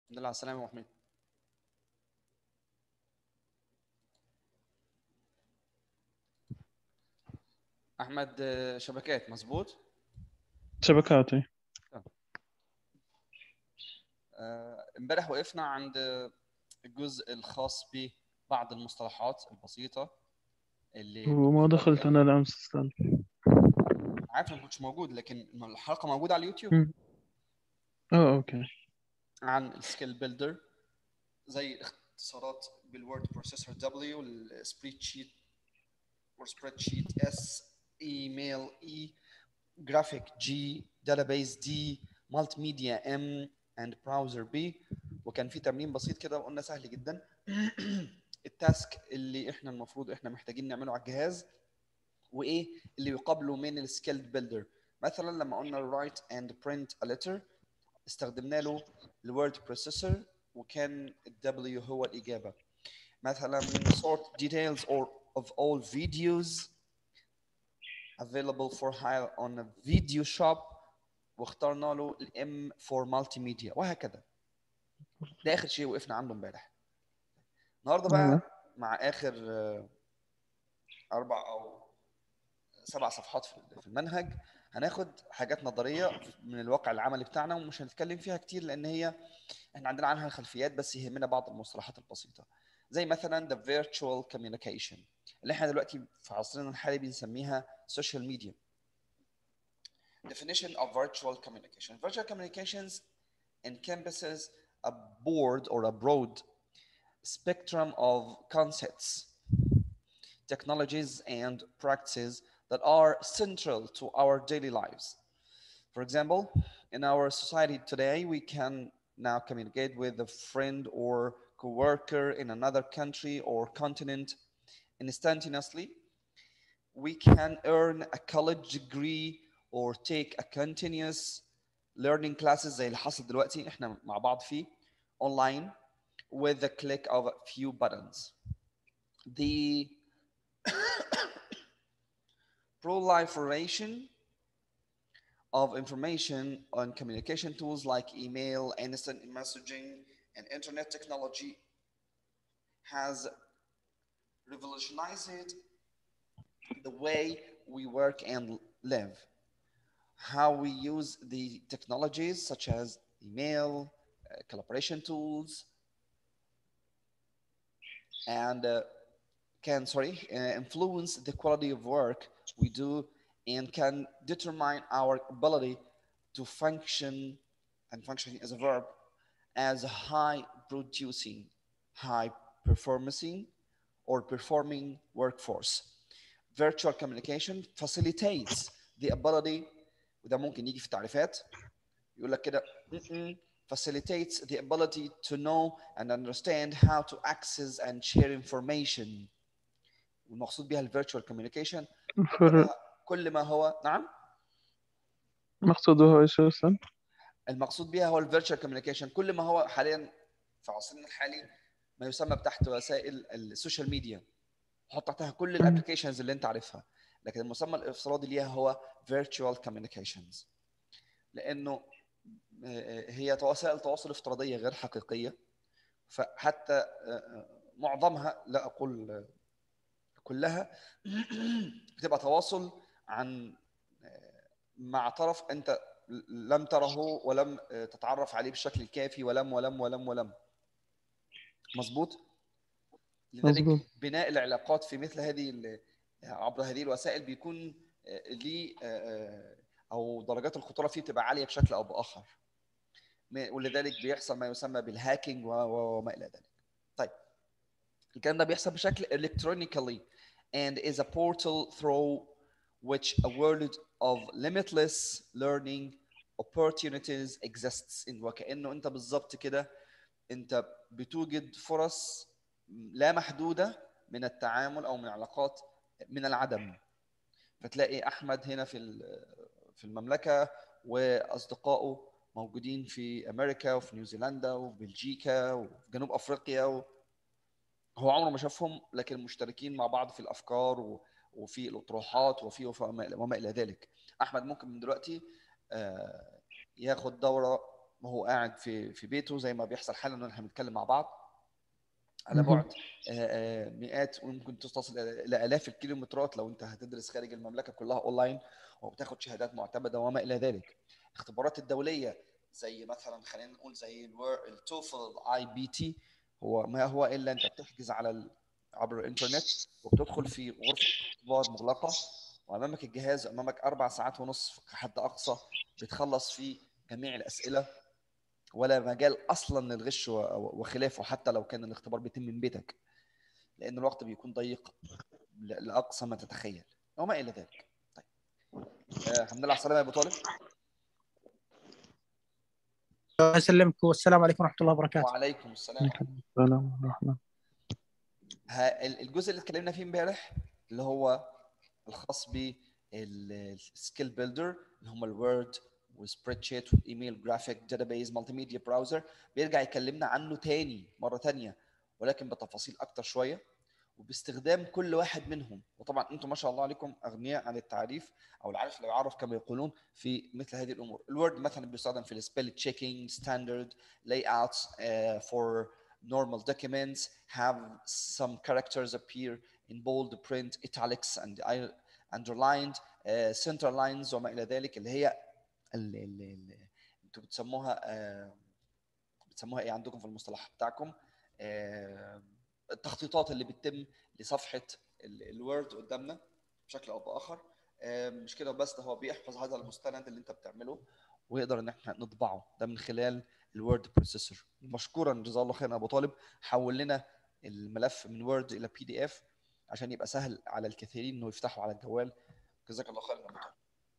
الحمد لله على السلامة يا أبو حميد أحمد آه، شبكات مظبوط شبكاتي آه، امبارح وقفنا عند الجزء الخاص ببعض المصطلحات البسيطة اللي وما دخلت أنا الأمس استنى عارف ما كنتش موجود لكن الحلقة موجودة على اليوتيوب مم. اه اوكي عن السكيل بيلدر زي اختصارات بالوورد بروسيسور دبليو السبريد شيت والسبريد شيت اس ايميل اي جرافيك جي داتابيز دي مالتي ميديا ام اند براوزر بي وكان في تمرين بسيط كده وقلنا سهل جدا التاسك اللي احنا المفروض احنا محتاجين نعمله على الجهاز وايه اللي يقابله من السكيلد بيلدر مثلا لما قلنا write and print a letter استخدمنا له الوورد بروسيسور وكان الدبليو هو الإجابة مثلا sort details or of all videos available for hire on a video shop واخترنا له الام for multimedia وهكذا ده آخر شيء وقفنا عنده امبارح النهارده بقى أيوة. مع آخر آه، أربع أو سبع صفحات في في المنهج هناخد حاجات نظريه من الواقع العملي بتاعنا ومش هنتكلم فيها كتير لان هي احنا عندنا عنها خلفيات بس يهمنا بعض المصطلحات البسيطه زي مثلا the virtual communication اللي احنا دلوقتي في عصرنا الحالي بنسميها social media definition of virtual communication virtual communications encompasses a broad or a broad spectrum of concepts technologies and practices that are central to our daily lives. For example, in our society today, we can now communicate with a friend or coworker in another country or continent instantaneously. We can earn a college degree or take a continuous learning classes زي اللي حصل دلوقتي احنا مع بعض فيه online with the click of a few buttons. The proliferation of information on communication tools like email, instant messaging, and internet technology has revolutionized the way we work and live. How we use the technologies such as email, uh, collaboration tools, and uh, can sorry uh, influence the quality of work we do and can determine our ability to function and functioning as a verb as a high producing high performing or performing workforce virtual communication facilitates the ability وده ممكن يجي في تعريفات يقول لك كده "Mm-mm, facilitates the ability to know and understand how to access and share information والمقصود بها الفيرتشوال كوميونيكيشن فر... كل ما هو نعم مقصوده ايش اصلا؟ المقصود بها هو الفيرتشوال كوميونيكيشن كل ما هو حاليا في عصرنا الحالي ما يسمى تحت وسائل السوشيال ميديا حط تحتها كل الابلكيشنز اللي انت عارفها لكن المسمى الافتراضي ليها هو virtual communications لانه آه، هي وسائل تواصل افتراضيه غير حقيقيه فحتى آه، آه، معظمها لا اقول آه، كلها بتبقى تواصل عن آه، مع طرف انت لم تره ولم آه، تتعرف عليه بالشكل الكافي ولم ولم ولم ولم مظبوط لذلك مظبوط. بناء العلاقات في مثل هذه ال- عبر هذه الوسائل بيكون آه، ليه آه، آه، او درجات الخطوره فيه بتبقى عاليه بشكل او باخر م- ولذلك بيحصل ما يسمى بالهاكينج و- و- وما الى ذلك طيب الكلام ده بيحصل بشكل electronically and is a portal through which a world of limitless learning opportunities exists in وكأنه انت بالظبط كده انت بتوجد فرص لا محدودة من التعامل او من علاقات من العدم فتلاقي احمد هنا في ال- في المملكة واصدقائه موجودين في امريكا وفي نيوزيلندا وفي بلجيكا وفي جنوب افريقيا و... هو عمره ما شافهم لكن مشتركين مع بعض في الافكار و... وفي الاطروحات وفي وما وما الى ذلك احمد ممكن من دلوقتي آه، ياخد دوره ما هو قاعد في في بيته زي ما بيحصل حالا ان احنا بنتكلم مع بعض على مهم. بعد آه، آه، مئات ويمكن تصل الى الاف الكيلومترات لو انت هتدرس خارج المملكه كلها اونلاين وبتاخد شهادات معتمده وما الى ذلك الاختبارات الدوليه زي مثلا خلينا نقول زي التوفل اي بي تي هو ما هو الا انت بتحجز على ال- عبر الانترنت وبتدخل في غرفه اختبار مغلقه وامامك الجهاز امامك اربع ساعات ونصف كحد اقصى بتخلص فيه جميع الاسئله ولا مجال اصلا للغش و- وخلافه حتى لو كان الاختبار بيتم من بيتك لان الوقت بيكون ضيق ل- لاقصى ما تتخيل وما الى ذلك طيب آه، الحمد لله على السلامه يا ابو طالب الله يسلمك والسلام عليكم ورحمه الله وبركاته وعليكم السلام السلام ورحمة ها- ال- الجزء اللي اتكلمنا فيه امبارح اللي هو الخاص بالسكيل بيلدر اللي هم الوورد والسبريد شيت والايميل جرافيك داتابيز مالتي ميديا براوزر بيرجع يكلمنا عنه تاني مره تانيه ولكن بتفاصيل اكتر شويه وباستخدام كل واحد منهم وطبعا انتم ما شاء الله عليكم اغنياء عن التعريف او العارف لا يعرف كما يقولون في مثل هذه الامور الوورد مثلا بيستخدم في السبيل تشيكينج ستاندرد لاي اوتس فور normal documents have some characters appear in bold print italics and I- underlined uh, center lines وما الى ذلك اللي هي اللي, اللي, اللي انتوا بتسموها آه، بتسموها ايه عندكم في المصطلح بتاعكم آه، التخطيطات اللي بتتم لصفحه ال- الوورد قدامنا بشكل او باخر آه، مش كده بس ده هو بيحفظ هذا المستند اللي انت بتعمله ويقدر ان احنا نطبعه ده من خلال الوورد بروسيسور مشكورا جزاه الله خيرا ابو طالب حول لنا الملف من وورد الى بي دي اف عشان يبقى سهل على الكثيرين انه يفتحوا على الجوال جزاك الله خيرا يا ابو طالب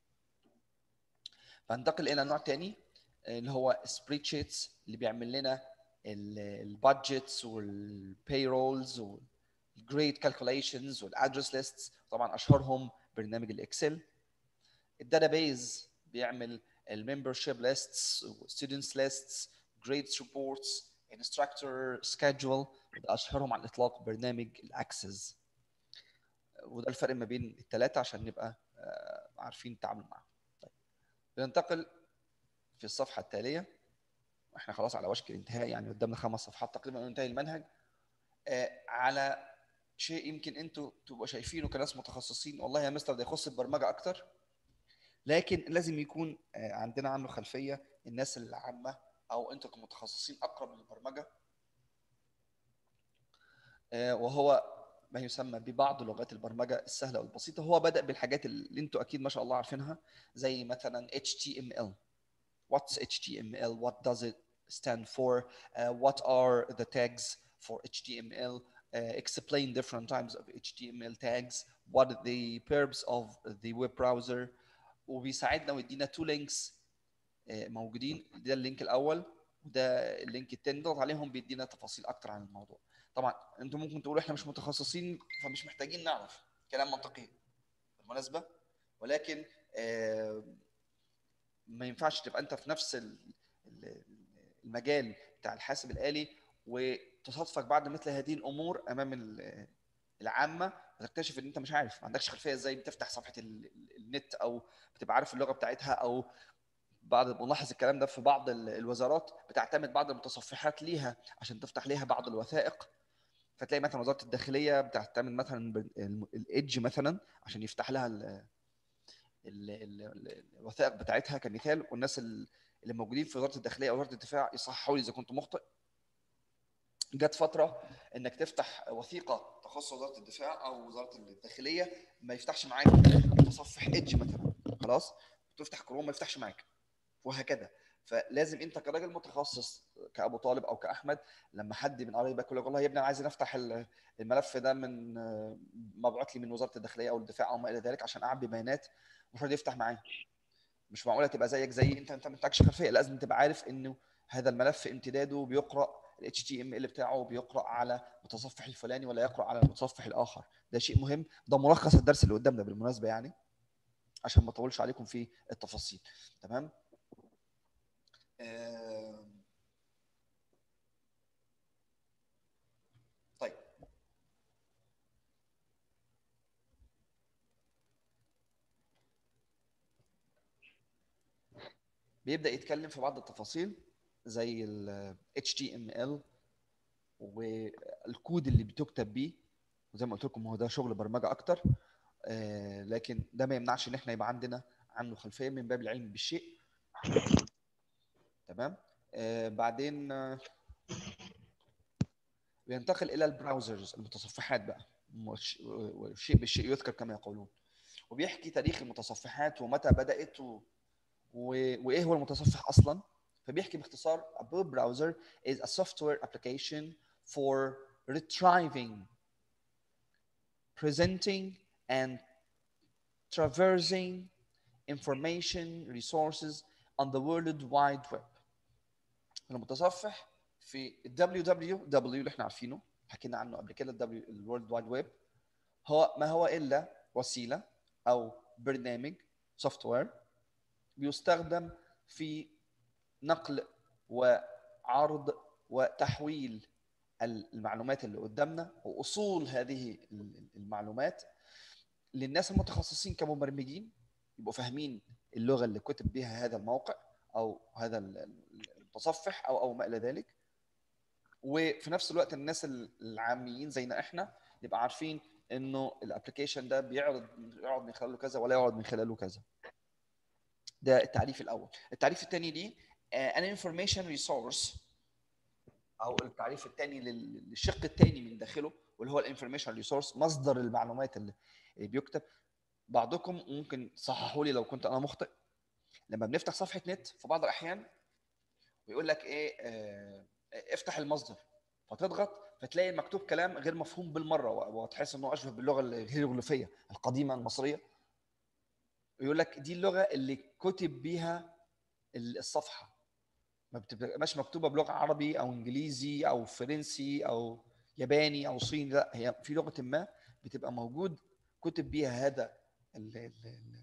فانتقل الى نوع تاني اللي هو سبريد شيتس اللي بيعمل لنا البادجتس والبايرولز والجريد كالكوليشنز والادرس ليستس طبعا اشهرهم برنامج الاكسل الداتابيز بيعمل الممبرشيب ليستس ستودنتس ليستس جريدز ريبورتس انستراكتور سكادجول وده اشهرهم على الاطلاق برنامج الاكسس وده الفرق ما بين الثلاثه عشان نبقى آه، عارفين التعامل معاهم طيب بننتقل في الصفحه التاليه احنا خلاص على وشك الانتهاء يعني قدامنا خمس صفحات تقريبا وينتهي المنهج آه، على شيء يمكن انتوا تبقوا شايفينه كناس متخصصين والله يا مستر ده يخص البرمجه اكتر لكن لازم يكون آه، عندنا عنه خلفيه الناس العامه او انتوا كمتخصصين اقرب للبرمجه آه، وهو ما يسمى ببعض لغات البرمجه السهله والبسيطه هو بدا بالحاجات اللي انتوا اكيد ما شاء الله عارفينها زي مثلا HTML what's HTML what does it stand for uh, what are the tags for HTML uh, explain different types of HTML tags what are the purpose of the web browser وبيساعدنا ويدينا تو لينكس موجودين ده اللينك الاول وده اللينك الثاني نضغط عليهم بيدينا تفاصيل اكتر عن الموضوع طبعا انتم ممكن تقولوا احنا مش متخصصين فمش محتاجين نعرف كلام منطقي بالمناسبه ولكن آه، ما ينفعش تبقى انت في نفس ال- ال- المجال بتاع الحاسب الآلي وتصادفك بعد مثل هذه الامور امام ال- العامه وتكتشف ان انت مش عارف ما عندكش خلفيه ازاي بتفتح صفحه ال- ال- النت او بتبقى عارف اللغه بتاعتها او بعض ملاحظ الكلام ده في بعض ال- الوزارات بتعتمد بعض المتصفحات ليها عشان تفتح ليها بعض الوثائق فتلاقي مثلا وزاره الداخليه بتعتمد مثلا الايدج مثلا عشان يفتح لها ال ال ال ال الوثائق بتاعتها كمثال والناس ال- اللي موجودين في وزاره الداخليه او وزاره الدفاع يصححوا لي اذا كنت مخطئ جت فتره انك تفتح وثيقه تخص وزاره الدفاع او وزاره الداخليه ما يفتحش معاك متصفح ايدج مثلا خلاص تفتح كروم ما يفتحش معاك وهكذا فلازم انت كراجل متخصص كابو طالب او كاحمد لما حد من قرايبك يقول لك والله يا ابني انا عايز افتح ال- الملف ده من مبعوث لي من وزاره الداخليه او الدفاع او ما الى ذلك عشان اعبي بيانات المفروض يفتح معاه مش معقوله تبقى زيك زي انت انت ما عندكش خلفيه لازم تبقى عارف انه هذا الملف امتداده بيقرا ال HTML بتاعه بيقرا على المتصفح الفلاني ولا يقرا على المتصفح الاخر ده شيء مهم ده ملخص الدرس اللي قدامنا بالمناسبه يعني عشان ما اطولش عليكم في التفاصيل تمام آم. طيب بيبدا يتكلم في بعض التفاصيل زي ال HTML والكود اللي بتكتب بيه وزي ما قلت لكم هو ده شغل برمجه اكتر آه، لكن ده ما يمنعش ان احنا يبقى عندنا عنه خلفيه من باب العلم بالشيء تمام آه، بعدين آه، بينتقل الى البراوزرز المتصفحات بقى والش- والشيء بالشيء يذكر كما يقولون وبيحكي تاريخ المتصفحات ومتى بدات و... و... وايه هو المتصفح اصلا فبيحكي باختصار a web browser is a software application for retrieving presenting and traversing information resources on the world wide web المتصفح في ال www اللي احنا عارفينه حكينا عنه قبل كده ال World Wide Web هو ما هو الا وسيله او برنامج سوفت وير بيستخدم في نقل وعرض وتحويل المعلومات اللي قدامنا واصول هذه المعلومات للناس المتخصصين كمبرمجين يبقوا فاهمين اللغه اللي كتب بها هذا الموقع او هذا المتصفح او او ما الى ذلك وفي نفس الوقت الناس العاميين زينا احنا نبقى عارفين انه الابلكيشن ده بيعرض يقعد من خلاله كذا ولا يقعد من خلاله كذا ده التعريف الاول التعريف الثاني ليه an information resource او التعريف الثاني للشق الثاني من داخله واللي هو الانفورميشن ريسورس مصدر المعلومات اللي بيكتب بعضكم ممكن تصححوا لي لو كنت انا مخطئ لما بنفتح صفحه نت في بعض الاحيان ويقول لك ايه آه افتح المصدر فتضغط فتلاقي مكتوب كلام غير مفهوم بالمره وتحس انه اشبه باللغه الهيروغليفيه القديمه المصريه ويقول لك دي اللغه اللي كتب بيها الصفحه ما بتبقاش مكتوبه بلغه عربي او انجليزي او فرنسي او ياباني او صيني لا هي في لغه ما بتبقى موجود كتب بيها هذا ال ال ال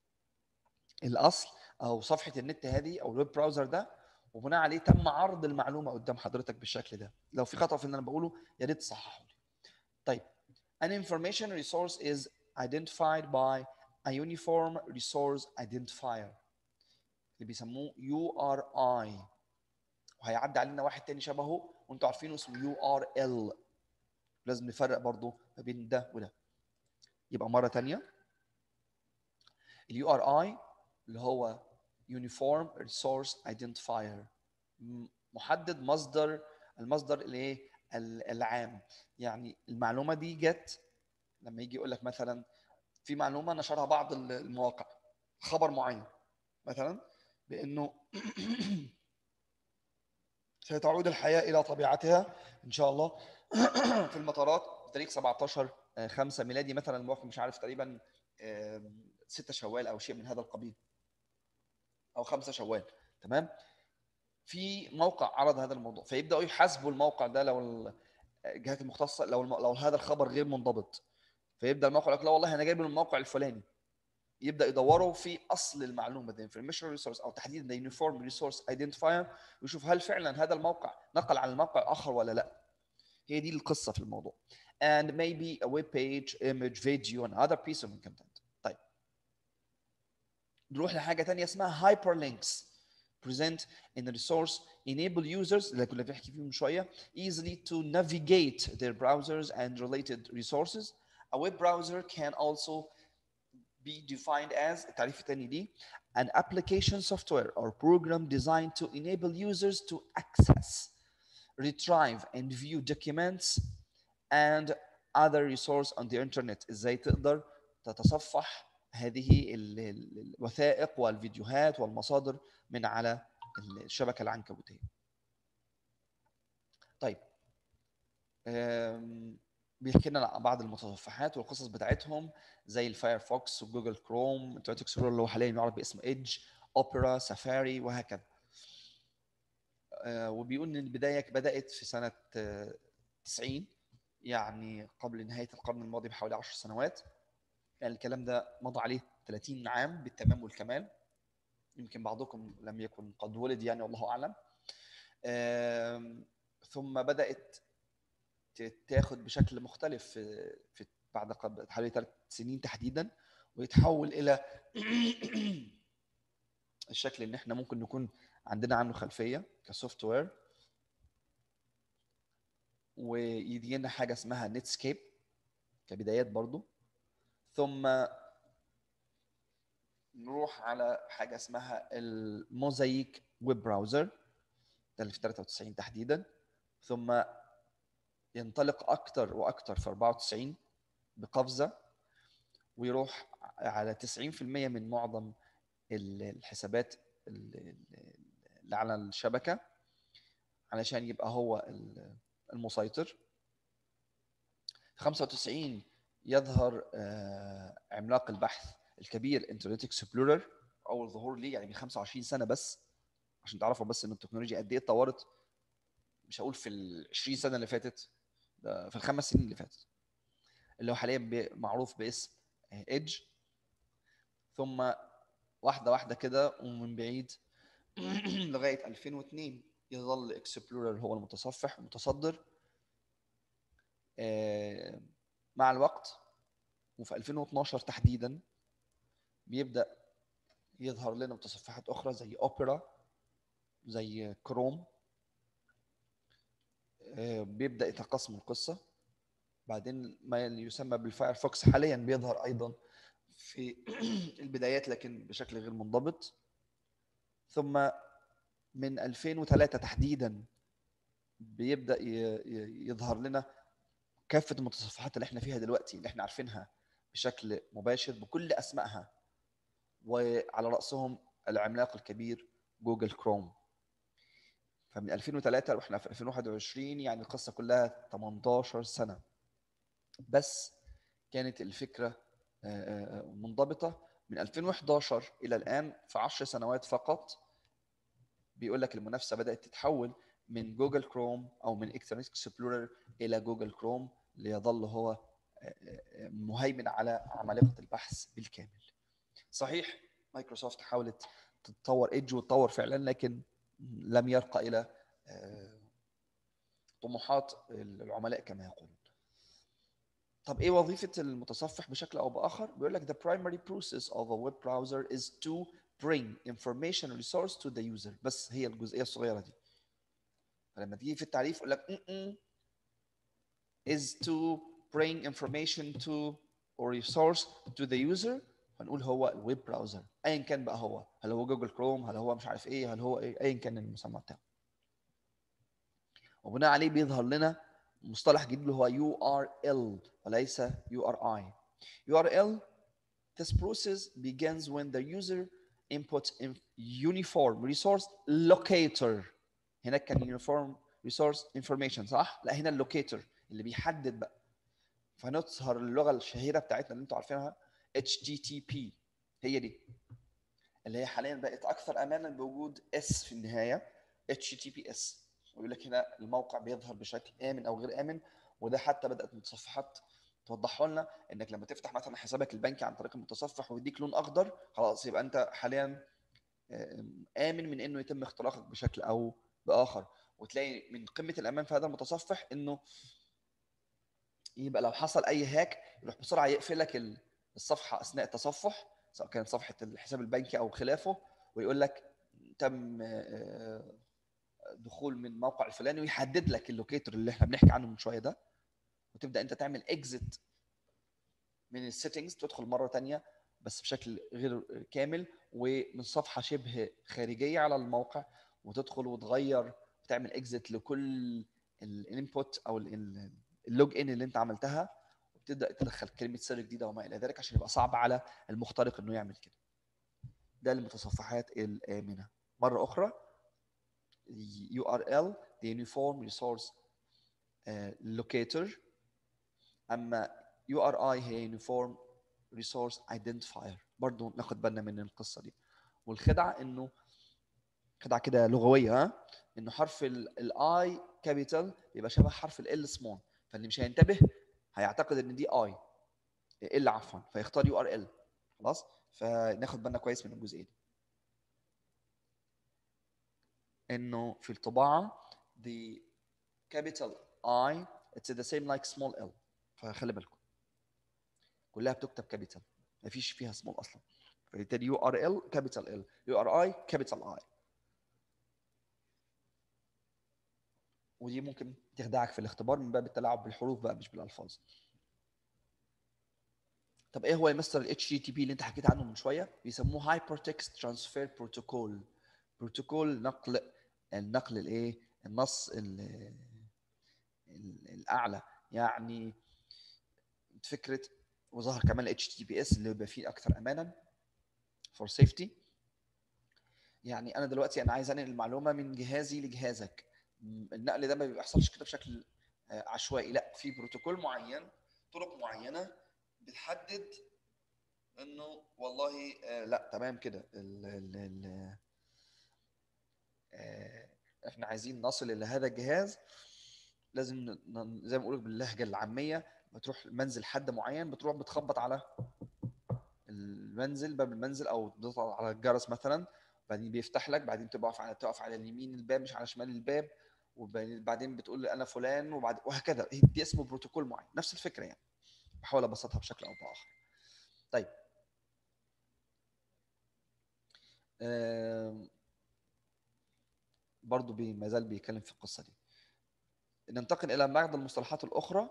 الاصل او صفحه النت هذه او الويب براوزر ده وبناء عليه تم عرض المعلومه قدام حضرتك بالشكل ده لو في خطا في اللي انا بقوله يا ريت تصححوا لي طيب an information resource is identified by a uniform resource identifier اللي بيسموه URI وهيعدي علينا واحد تاني شبهه وانتوا عارفينه اسمه URL لازم نفرق برضو ما بين ده وده يبقى مره تانية ال URI اللي هو Uniform Resource Identifier محدد مصدر المصدر الايه العام يعني المعلومه دي جت لما يجي يقول لك مثلا في معلومه نشرها بعض المواقع خبر معين مثلا بانه ستعود الحياه الى طبيعتها ان شاء الله في المطارات بتاريخ 17 5 ميلادي مثلا الموقع مش عارف تقريبا 6 شوال او شيء من هذا القبيل او 5 شوال تمام في موقع عرض هذا الموضوع فيبداوا يحاسبوا الموقع ده لو الجهات المختصه لو الم... لو هذا الخبر غير منضبط فيبدا الموقع يقول لك لا والله انا جايبه من الموقع الفلاني يبدا يدوروا في اصل المعلومه ده انفورميشن ريسورس او تحديدا يونيفورم ريسورس ايدنتيفاير ويشوف هل فعلا هذا الموقع نقل عن الموقع الاخر ولا لا هي دي القصه في الموضوع and maybe a web page image video and other piece of content طيب نروح لحاجه ثانيه اسمها hyperlinks present in the resource enable users اللي كنا بنحكي فيه من شويه easily to navigate their browsers and related resources a web browser can also be defined as التعريف الثاني ليه an application software or program designed to enable users to access retrieve and view documents and other resource on the internet ازاي تقدر تتصفح هذه الوثائق والفيديوهات والمصادر من على الشبكه العنكبوتيه. طيب بيحكي لنا بعض المتصفحات والقصص بتاعتهم زي الفايرفوكس وجوجل كروم انترنت اكسبلورر اللي هو حاليا يعرف باسم ايدج اوبرا سفاري وهكذا. وبيقول ان البدايه بدات في سنه 90 يعني قبل نهايه القرن الماضي بحوالي 10 سنوات يعني الكلام ده مضى عليه 30 عام بالتمام والكمال يمكن بعضكم لم يكن قد ولد يعني والله اعلم ثم بدات تاخد بشكل مختلف في, في بعد حوالي ثلاث سنين تحديدا ويتحول الى الشكل اللي احنا ممكن نكون عندنا عنه خلفيه كسوفت وير ويجي لنا حاجه اسمها نتسكيب كبدايات برضو ثم نروح على حاجه اسمها الموزايك ويب براوزر ده اللي في 93 تحديدا ثم ينطلق اكتر واكتر في 94 بقفزه ويروح على 90% من معظم ال- الحسابات ال- ال- اللي على الشبكه علشان يبقى هو ال- المسيطر في 95 يظهر آه، عملاق البحث الكبير انترنت اكسبلورر اول ظهور ليه يعني من 25 سنه بس عشان تعرفوا بس ان التكنولوجيا قد ايه اتطورت مش هقول في ال 20 سنه اللي فاتت ده في الخمس سنين اللي فاتت اللي هو حاليا بي- معروف باسم ايدج ثم واحده واحده كده ومن بعيد لغايه 2002 يظل اكسبلورر هو المتصفح المتصدر آه، مع الوقت وفي 2012 تحديدا بيبدا يظهر لنا متصفحات اخرى زي اوبرا زي كروم آه، بيبدا يتقسم القصه بعدين ما يسمى بالفايرفوكس حاليا بيظهر ايضا في البدايات لكن بشكل غير منضبط ثم من 2003 تحديدا بيبدا ي- ي- يظهر لنا كافه المتصفحات اللي احنا فيها دلوقتي اللي احنا عارفينها بشكل مباشر بكل اسمائها وعلى راسهم العملاق الكبير جوجل كروم فمن 2003 واحنا في 2021 يعني القصه كلها 18 سنه بس كانت الفكره آه، آه، منضبطه من 2011 الى الان في 10 سنوات فقط بيقول لك المنافسه بدات تتحول من جوجل كروم او من انترنت اكسبلورر الى جوجل كروم ليظل هو آه، آه، مهيمن على عمالقه البحث بالكامل. صحيح مايكروسوفت حاولت تتطور ايدج وتطور فعلا لكن لم يرقى الى آه، طموحات العملاء كما يقولون. طب ايه وظيفه المتصفح بشكل او باخر؟ بيقول لك the primary process of a web browser is to bring information resource to the user بس هي الجزئيه الصغيره دي. فلما تيجي في التعريف يقول لك "Mm-mm is to bring information to or resource to the user هنقول هو الويب براوزر ايا كان بقى هو هل هو جوجل كروم هل هو مش عارف ايه هل هو ايه ايا كان المسمى بتاعه وبناء عليه بيظهر لنا مصطلح جديد اللي هو يو ار ال وليس يو ار اي يو ار ال This process begins when the user inputs in uniform resource locator هناك كان uniform resource information صح؟ لا هنا اللوكيتور اللي بيحدد بقى فنظهر اللغه الشهيره بتاعتنا اللي انتوا عارفينها HTTP هي دي اللي هي حاليا بقت اكثر امانا بوجود اس في النهايه HTTPS ويقول لك هنا الموقع بيظهر بشكل امن او غير امن وده حتى بدات متصفحات توضحه لنا انك لما تفتح مثلا حسابك البنكي عن طريق المتصفح ويديك لون اخضر خلاص يبقى انت حاليا آم، امن من انه يتم اختراقك بشكل او باخر وتلاقي من قمه الامان في هذا المتصفح انه يبقى لو حصل اي هاك يروح بسرعه يقفل لك ال- الصفحه اثناء التصفح سواء كانت صفحه الحساب البنكي او خلافه ويقول لك تم آه، دخول من موقع الفلاني ويحدد لك اللوكيتور اللي احنا بنحكي عنه من شويه ده وتبدا انت تعمل اكزit من السيتنجز تدخل مره تانية بس بشكل غير كامل ومن صفحه شبه خارجيه على الموقع وتدخل وتغير وتعمل اكزit لكل الانبوت او اللوج ان اللي انت عملتها وتبدا تدخل كلمه سر جديده وما الى ذلك عشان يبقى صعب على المخترق انه يعمل كده ده المتصفحات الامنه مره اخرى URL the uniform resource uh, locator اما URI هي uniform resource identifier برضو ناخد بالنا من القصه دي والخدعه انه خدعه كده لغويه ها انه حرف الاي كابيتال يبقى شبه حرف ال سمول فاللي مش هينتبه هيعتقد ان دي اي ال عفوا فيختار يو ار ال خلاص فناخد بالنا كويس من الجزئيه دي انه في الطباعه the capital I it's the same like small l فخلي بالكم كلها بتكتب كابيتال مفيش فيها سمول اصلا فبالتالي يو ار ال كابيتال ال يو ار اي كابيتال اي ودي ممكن تخدعك في الاختبار من باب التلاعب بالحروف بقى مش بالالفاظ طب ايه هو يا مستر الاتش تي تي بي اللي انت حكيت عنه من شويه بيسموه هايبر تكست ترانسفير بروتوكول بروتوكول نقل النقل الايه النص ال- ال- الاعلى يعني فكره وظهر كمان الاتش تي بي اس اللي بيبقى فيه اكثر امانا فور سيفتي يعني انا دلوقتي انا عايز انقل المعلومه من جهازي لجهازك م- النقل ده ما بيحصلش كده بشكل آه، عشوائي لا في بروتوكول معين طرق معينه بتحدد انه والله آه، لا تمام كده ال ال ال آه، احنا عايزين نصل الى هذا الجهاز لازم ن- ن- زي ما بقول باللهجه العاميه بتروح منزل حد معين بتروح بتخبط على المنزل باب المنزل او تضغط على الجرس مثلا بعدين بيفتح لك بعدين تقف على تقف على اليمين الباب مش على شمال الباب وبعدين بتقول انا فلان وبعد وهكذا دي اسمه بروتوكول معين نفس الفكره يعني بحاول ابسطها بشكل او باخر طيب آم، برضو بي ما زال بيتكلم في القصه دي ننتقل الى بعض المصطلحات الاخرى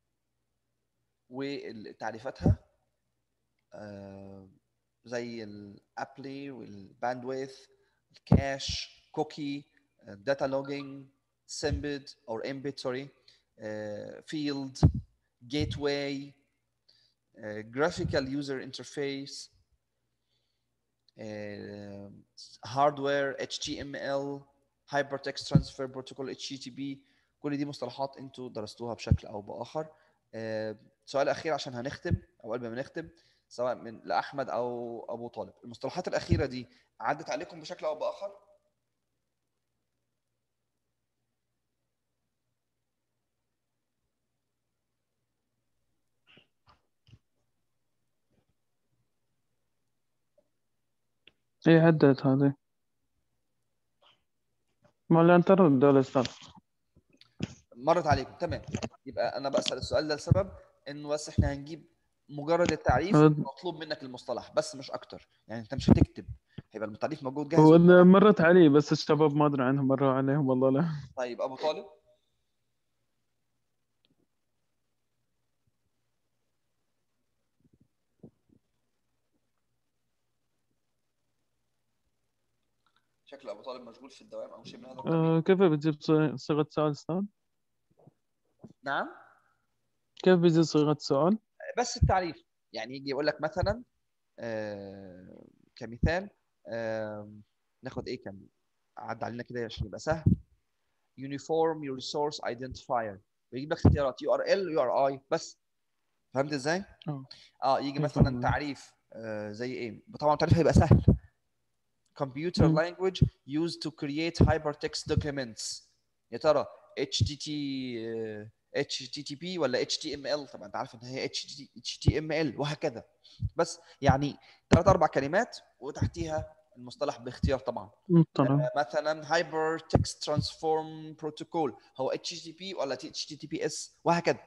وتعريفاتها آه، زي الابلي والباندويث الكاش كوكي داتا لوجينج سمبد او امبيد سوري فيلد جيت واي جرافيكال يوزر انترفيس هاردوير HTML Hypertext Transfer Protocol HTTP كل دي مصطلحات انتوا درستوها بشكل او باخر آه، سؤال اخير عشان هنختم او قبل ما نختم سواء من لاحمد او ابو طالب المصطلحات الاخيره دي عدت عليكم بشكل او باخر ايه عدت هذه ما الانترنت دول استاذ مرت عليكم تمام يبقى انا بسال السؤال ده لسبب انه بس احنا هنجيب مجرد التعريف هذا- مطلوب منك المصطلح بس مش اكتر يعني انت مش هتكتب هيبقى التعريف موجود جاهز هو قدامك. أنا مرت علي بس الشباب ما ادري عنهم مروا عليهم والله لا طيب ابو طالب شكل ابو طالب مشغول في الدوام او شيء من هذا القبيل آه كيف بتجيب صي- صيغة سؤال استاذ نعم كيف بيجي صيغة سؤال بس التعريف يعني يجي يقول لك مثلا آه كمثال آه ناخد ايه كم عدى علينا كده عشان يبقى سهل uniform your resource identifier ويجيب لك اختيارات يو ار ال يو ار اي بس فهمت ازاي؟ اه اه يجي أنا مثلا فاهم. تعريف آه زي ايه؟ طبعا التعريف هيبقى سهل computer مم. language used to create hypertext documents يا ترى HTT آه، HTTP ولا HTML طبعا انت عارف ان هي HTML وهكذا بس يعني ثلاث اربع كلمات وتحتيها المصطلح باختيار طبعا طبعا آه، مثلا هايبر تكست ترانسفورم بروتوكول هو HTTP ولا HTTPS وهكذا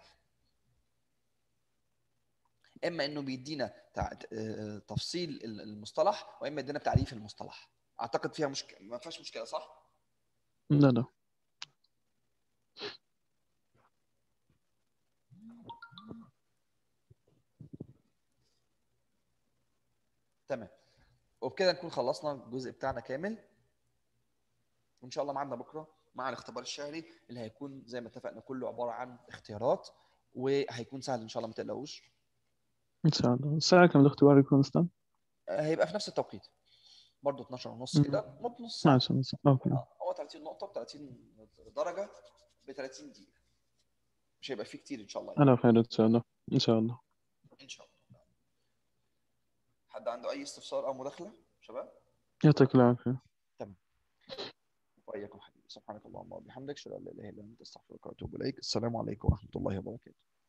اما انه بيدينا تع- آه، تفصيل ال- المصطلح واما يدينا تعريف المصطلح اعتقد فيها مشكله ما فيهاش مشكله صح لا لا تمام وبكده نكون خلصنا الجزء بتاعنا كامل وان شاء الله معانا بكره مع الاختبار الشهري اللي هيكون زي ما اتفقنا كله عباره عن اختيارات وهيكون سهل ان شاء الله ما تقلقوش ان شاء الله الساعة كم الاختبار يكون استاذ؟ آه، هيبقى في نفس التوقيت برضه 12 ونص مم. كده ممكن نص ساعه ماشي اوكي آه، هو 30 نقطه ب 30 درجه ب 30 دقيقه مش هيبقى فيه كتير ان شاء الله يعني. على خير ان شاء الله ان شاء الله ان شاء الله حد عنده اي استفسار او مداخله شباب يعطيك العافية واياكم حبيبي سبحانك اللهم وبحمدك اشهد ان لا اله الا انت استغفرك واتوب اليك السلام عليكم ورحمه الله وبركاته